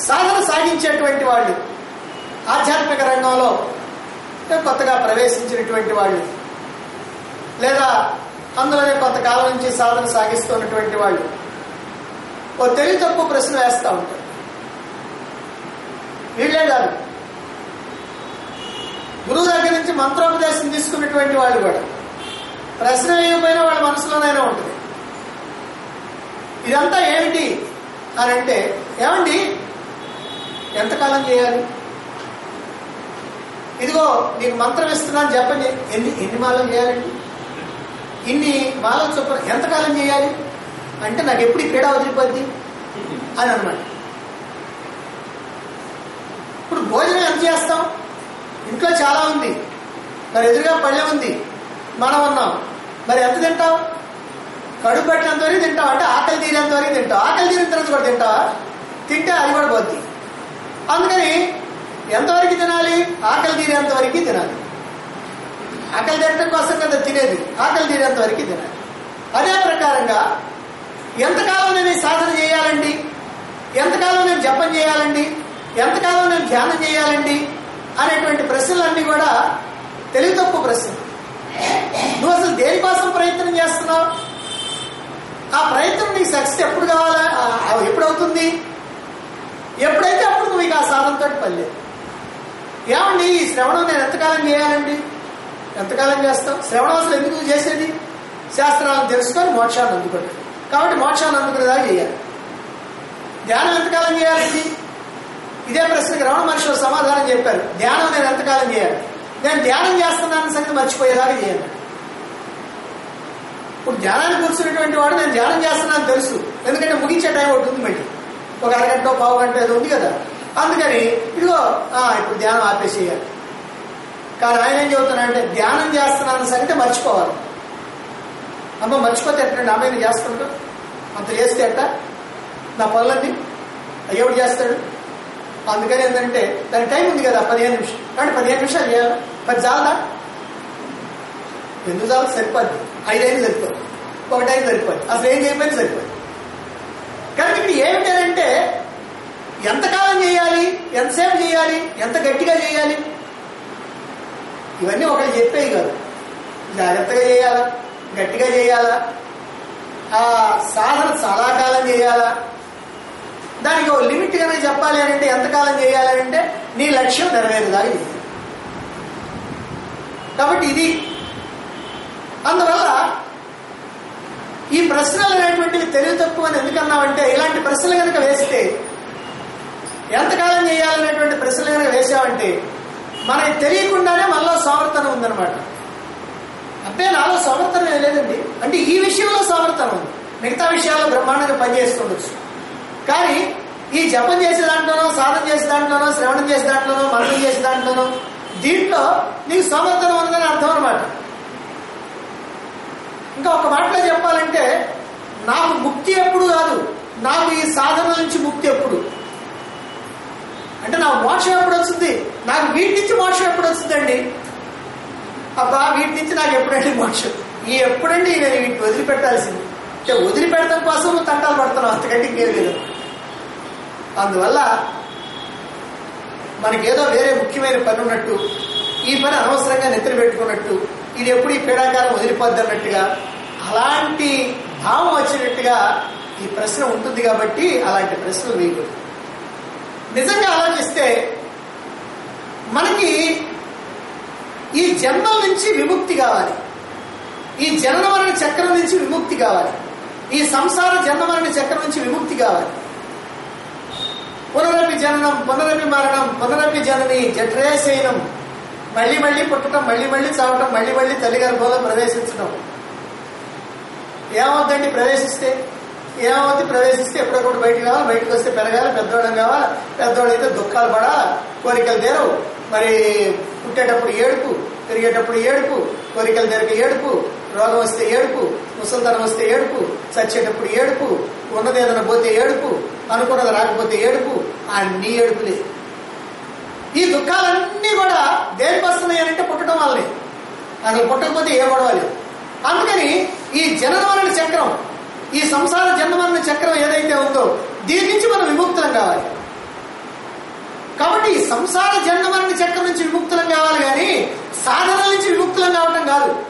సాధన సాగించేటువంటి వాళ్ళు ఆధ్యాత్మిక రంగంలో కొత్తగా ప్రవేశించినటువంటి వాళ్ళు లేదా అందులోనే కొంతకాలం నుంచి సాధన సాగిస్తున్నటువంటి వాళ్ళు ఓ తెలివి తక్కువ ప్రశ్న వేస్తూ ఉంటారు వీళ్ళే కాదు గురువు దగ్గర నుంచి మంత్రోపదేశం తీసుకున్నటువంటి వాళ్ళు కూడా ప్రశ్న వేయకపోయినా వాళ్ళ మనసులోనైనా ఉంటుంది ఇదంతా ఏమిటి అని అంటే ఏమండి ఎంతకాలం చేయాలి ఇదిగో నీకు మంత్రం ఇస్తున్నాను చెప్పండి ఎన్ని ఎన్ని మాలలు చేయాలండి ఇన్ని మాలలు చొప్పున ఎంతకాలం చేయాలి అంటే నాకు ఎప్పుడు ఈ క్రీడ వదిలిపోద్ది అని అనమాట ఇప్పుడు భోజనం ఎంత చేస్తాం ఇంట్లో చాలా ఉంది మరి ఎదురుగా పళ్ళెం ఉంది మనం ఉన్నాం మరి ఎంత తింటావు కడుపు పట్టినంత వరకు తింటావు అంటే ఆకలి తీరేంత వరకు తింటావు ఆకలి తీరిన తర్వాత కూడా తింటావా తింటే అది కూడా పోద్ది అందుకని ఎంతవరకు తినాలి ఆకలి తీరేంత వరకు తినాలి ఆకలి తీరటం కోసం కదా తినేది ఆకలి తీరేంత వరకు తినాలి అదే ప్రకారంగా ఎంతకాలం నేను ఈ సాధన చేయాలండి ఎంతకాలం నేను జపం చేయాలండి ఎంతకాలం నేను ధ్యానం చేయాలండి అనేటువంటి ప్రశ్నలన్నీ కూడా తెలివి తక్కువ ప్రశ్నలు నువ్వు అసలు దేనికోసం ప్రయత్నం చేస్తున్నావు ఆ ప్రయత్నం నీకు సక్సెస్ ఎప్పుడు కావాలా ఆ, ఎప్పుడు అవుతుంది ఎప్పుడైతే అప్పుడు నువ్వు ఇక ఆ సాధనతో పల్లె ఏమండి ఈ శ్రవణం నేను ఎంతకాలం చేయాలండి ఎంతకాలం చేస్తాం శ్రవణం అసలు ఎందుకు నువ్వు చేసేది శాస్త్రాలను తెలుసుకొని మోక్షాన్ని అందుకోండి కాబట్టి మోక్షాన్ని అందుకునేదాకా చేయాలి ధ్యానం ఎంతకాలం చేయాలండి ఇదే ప్రశ్నకి రమణ మహర్షి ఒక సమాధానం చెప్పారు ధ్యానం నేను ఎంతకాలం చేయాలి నేను ధ్యానం చేస్తున్నాను సంగతి మర్చిపోయేదాకా చేయాలి ఇప్పుడు ధ్యానాన్ని కూర్చున్నటువంటి వాడు నేను ధ్యానం చేస్తున్నాను తెలుసు ఎందుకంటే ముగించే టైం ఒకటి ఉంది మళ్ళీ ఒక అరగంట పావు గంట ఏదో ఉంది కదా అందుకని ఇదిగో ఆ, ఇప్పుడు ధ్యానం ఆపేసేయాలి కానీ ఆయన ఏం చెబుతున్నాడంటే ధ్యానం చేస్తున్నాను సంగతి మర్చిపోవాలి అమ్మ మర్చిపోతే ఎట్టండి అమ్మాయిని చేసుకుంటూ అంత చేస్తే ఎట్ట నా పనులన్నీ అయ్యవుడు చేస్తాడు అందుకని ఏంటంటే దాని టైం ఉంది కదా పదిహేను నిమిషం కాబట్టి పదిహేను నిమిషాలు చేయాలి పది చాలదా ఎందుకు చాలు సరిపోద్ది ఐదైదు సరిపోద్ది ఒకటైదు సరిపోద్ది అసలు ఏం చేయకపోయినా సరిపోద్ది కానీ ఇక్కడ ఏమిటంటే ఎంతకాలం చేయాలి ఎంతసేపు చేయాలి ఎంత గట్టిగా చేయాలి ఇవన్నీ ఒకటి చెప్పేవి కాదు జాగ్రత్తగా చేయాలా గట్టిగా చేయాలా ఆ సాధన చాలా కాలం చేయాలా దానికి ఒక లిమిట్ గానే చెప్పాలి అని అంటే ఎంతకాలం చేయాలి అని అంటే నీ లక్ష్యం నెరవేరేదాకా చేయాలి కాబట్టి ఇది అందువల్ల ఈ ప్రశ్నలు అనేటువంటివి తెలివి తక్కువ అని ఎందుకన్నామంటే ఇలాంటి ప్రశ్నలు కనుక వేస్తే ఎంతకాలం చేయాలనేటువంటి ప్రశ్నలు కనుక వేసామంటే మనకి తెలియకుండానే మనలో సోమర్థనం ఉందన్నమాట అబ్బే నాలో సోమర్థనం ఏం లేదండి అంటే ఈ విషయంలో సోమర్థనం ఉంది మిగతా విషయాల్లో బ్రహ్మాండంగా పనిచేస్తుండొచ్చు కానీ ఈ జపం చేసే దాంట్లోనో సాధన చేసే దాంట్లోనో శ్రవణం చేసే దాంట్లోనో మననం చేసే దాంట్లోనో దీంట్లో నీకు సమర్థనం ఉందని అర్థం అనమాట ఇంకా ఒక మాటలో చెప్పాలంటే నాకు ముక్తి ఎప్పుడు కాదు నాకు ఈ సాధన నుంచి ముక్తి ఎప్పుడు అంటే నాకు మోక్షం ఎప్పుడు వస్తుంది నాకు వీటి నుంచి మోక్షం ఎప్పుడు వస్తుందండి అబ్బా వీటి నుంచి నాకు ఎప్పుడండి మోక్షం ఈ ఎప్పుడండి నేను వీటిని వదిలిపెట్టాల్సింది అంటే వదిలిపెట్టడం కోసం నువ్వు తంటాలు పడుతున్నావు అంతకంటే ఇంకేం లేదు అందువల్ల మనకేదో వేరే ముఖ్యమైన పని ఉన్నట్టు ఈ పని అనవసరంగా నెత్తిన పెట్టుకున్నట్టు ఇది ఎప్పుడు ఈ పీడాకారం వదిలిపోద్ది అన్నట్టుగా అలాంటి భావం వచ్చినట్టుగా ఈ ప్రశ్న ఉంటుంది కాబట్టి అలాంటి ప్రశ్నలు వేయకూడదు నిజంగా ఆలోచిస్తే మనకి ఈ జన్మల నుంచి విముక్తి కావాలి ఈ జనన మరణ చక్రం నుంచి విముక్తి కావాలి ఈ సంసార జన్మ మరణ చక్రం నుంచి విముక్తి కావాలి పునరపి జననం పునరపి మరణం పునరపి జనని జఠరేశయనం మళ్ళీ మళ్ళీ పుట్టడం మళ్ళీ మళ్ళీ చావటం మళ్ళీ మళ్ళీ తల్లి గర్భంలో ప్రవేశించడం ఏమవుద్దండి ప్రవేశిస్తే ఏమవుద్ది ప్రవేశిస్తే ఎప్పుడొకటి బయటికి రావాలి బయటకు వస్తే పెరగాలి పెద్దోడం కావాలి పెద్దోడు అయితే దుఃఖాలు పడాలి కోరికలు తీరవు మరి పుట్టేటప్పుడు ఏడుపు పెరిగేటప్పుడు ఏడుపు కోరికలు తీరక ఏడుపు రోగం వస్తే ఏడుపు ముసలితనం వస్తే ఏడుపు చచ్చేటప్పుడు ఏడుపు ఉన్నది ఏదైనా పోతే ఏడుపు అనుకున్నది రాకపోతే ఏడుపు అన్ని ఏడుపులే ఈ దుఃఖాలన్నీ కూడా దేనికి వస్తున్నాయి అంటే పుట్టడం వల్లనే అసలు పుట్టకపోతే ఏ గొడవ లేదు అందుకని ఈ జననమరణ చక్రం ఈ సంసార జన్మమరణ చక్రం ఏదైతే ఉందో దీని నుంచి మనం విముక్తం కావాలి సంసార జన్మమరణ చక్రం నుంచి విముక్తులం కావాలి కానీ సాధన